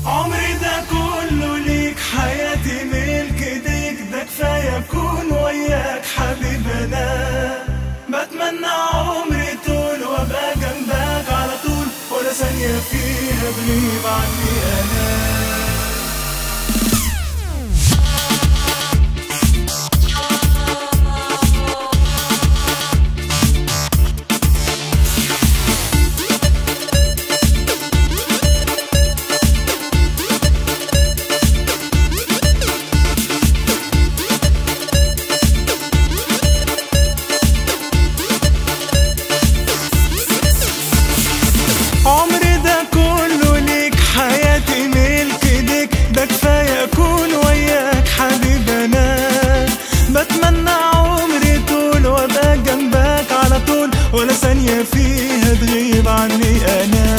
عمري ده كله ليك حياتي ملك ايديك ده كفايه اكون وياك حبيب انا بتمنى عمري طول وابقى جنبك على طول ولا ثانيه فيها بغيب عني انا عمري ده كله ليك حياتي ملك ايديك ده كفايه اكون وياك حبيب انا بتمنى عمري طول وابقى جنبك على طول ولا ثانيه فيها تغيب عني انا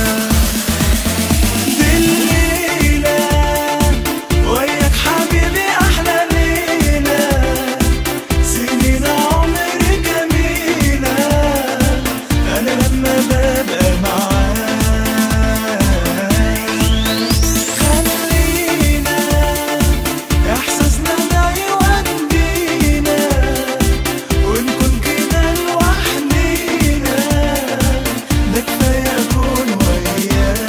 دي الليله وياك حبيبي احلى ليله سنين عمري جميله انا لما ببقى معاك خلينا احساسنا ده يودينا ونكون كده لوحدينا ده كفايه اكون وياك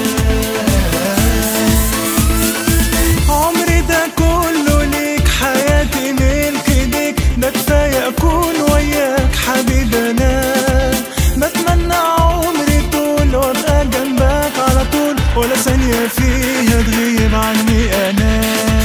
عمري ده كله ليك حياتي ملك ايديك ده كفايه اكون وياك حبيب انا بتمنى عمري طول وابقى جنبك على طول ولا ثانيه فيها تغيب عني انا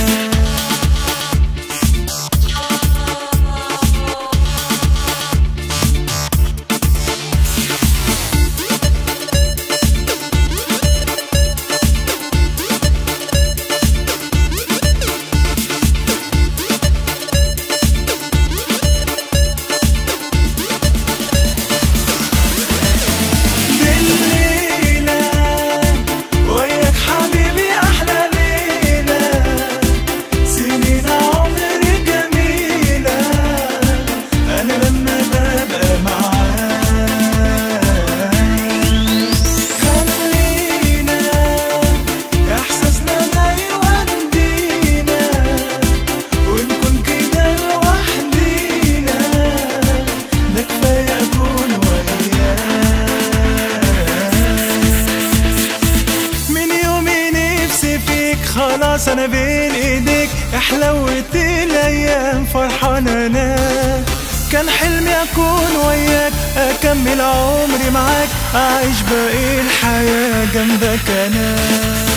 بالليلة وياك حبيبي أحلى ليلة سنين عمري جميلة أنا لما ببقى معاك خلينا إحساسنا ده يودينا ونكون كده لوحدينا ده كفاية أكون وياك من يومي نفسي فيك خلاص انا بين ايديك حلوت الايام فرحان انا كان حلمي اكون وياك اكمل عمري معاك اعيش باقي الحياة جنبك انا